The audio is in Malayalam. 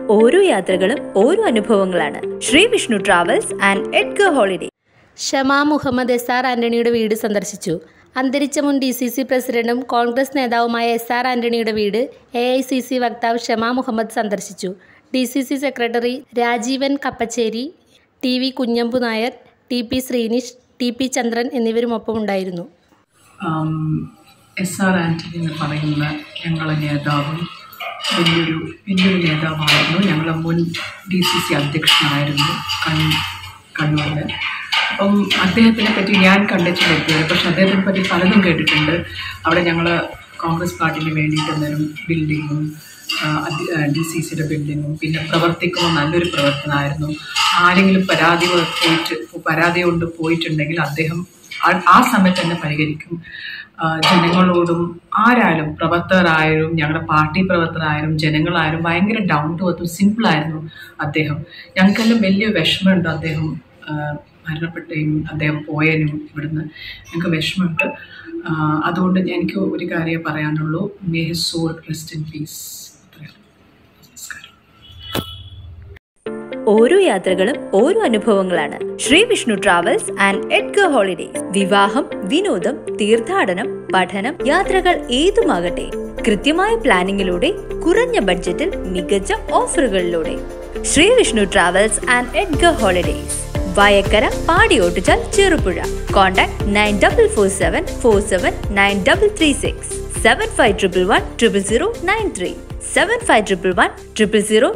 ഓരോ യാത്രകളും ഓരോ അനുഭവങ്ങളാണ് Shri Vishnu travels and Edgar holiday Shama Muhammad S R ആന്റണിയുടെ വീട് സന്ദർശിച്ചു അന്തരിച്ച മുൻ ഡി സി സി പ്രസിഡന്റും കോൺഗ്രസ് നേതാവുമായ എസ് ആർ ആന്റണിയുടെ വീട് എ ഐ സി സി വക്താവ് ഷമാ മുഹമ്മദ് സന്ദർശിച്ചു D C C secretary Rajeevan Kappacheri T V Kunhambu Nair T P Sreenish T P Chandran എന്നിവരുമൊപ്പമുണ്ടായിരുന്നു ആം, എസ് ആർ ആൻ്റണി എന്ന് പറയുന്ന ഞങ്ങളെ നേതാവും വലിയൊരു വലിയൊരു നേതാവായിരുന്നു ഞങ്ങളെ മുൻ ഡി സി സി അധ്യക്ഷനായിരുന്നു കണ്ണൂർ കണ്ണൂരിൽ അപ്പം അദ്ദേഹത്തിനെ പറ്റി ഞാൻ കണ്ടിട്ടില്ല ഇതുവരെ പക്ഷെ അദ്ദേഹത്തിനെ പറ്റി പലതും കേട്ടിട്ടുണ്ട് അവിടെ ഞങ്ങൾ കോൺഗ്രസ് പാർട്ടിക്ക് വേണ്ടിയിട്ട് അന്നേരം ബിൽഡിങ്ങും ഡി സി സിയുടെ ബിൽഡിങ്ങും പിന്നെ പ്രവർത്തിക്കുമ്പോൾ നല്ലൊരു പ്രവർത്തനമായിരുന്നു ആരെങ്കിലും പരാതി പോയിട്ട് പരാതി കൊണ്ട് പോയിട്ടുണ്ടെങ്കിൽ അദ്ദേഹം ആ- ആ സമയത്ത് തന്നെ പരിഹരിക്കും ആ, ജനങ്ങളോടും ആരായാലും പ്രവർത്തകരായാലും ഞങ്ങളുടെ പാർട്ടി പ്രവർത്തകരായാലും ജനങ്ങളായാലും ഭയങ്കര ഡൗൺ ടു എർത്തും സിമ്പിളായിരുന്നു അദ്ദേഹം ഞങ്ങൾക്കെല്ലാം വലിയ വിഷമമുണ്ട് അദ്ദേഹം ആ, മരണപ്പെട്ടയും അദ്ദേഹം പോയതിനും ഇവിടുന്ന് ഞങ്ങൾക്ക് വിഷമമുണ്ട് ആ, അതുകൊണ്ട് എനിക്ക് ഒരു കാര്യം പറയാനുള്ളൂ may his soul rest in peace അത്രയാണ് നമസ്കാരം ഓരോ യാത്രകളും ഓരോ അനുഭവങ്ങളാണ് Shri Vishnu travels and Edgar holidays വിവാഹം വിനോദം തീർത്ഥാടനം പഠനം യാത്രകൾ ഏതുമാകട്ടെ കൃത്യമായ പ്ലാനിങ്ങിലൂടെ കുറഞ്ഞ ബഡ്ജറ്റിൽ മികച്ച ഓഫറുകളിലൂടെ Shri Vishnu travels and Edgar holidays Vayakkara Padiyottuchal Cherupuzha contact nine double four seven four seven nine double three six seven five triple one triple zero nine three seven five triple one triple zero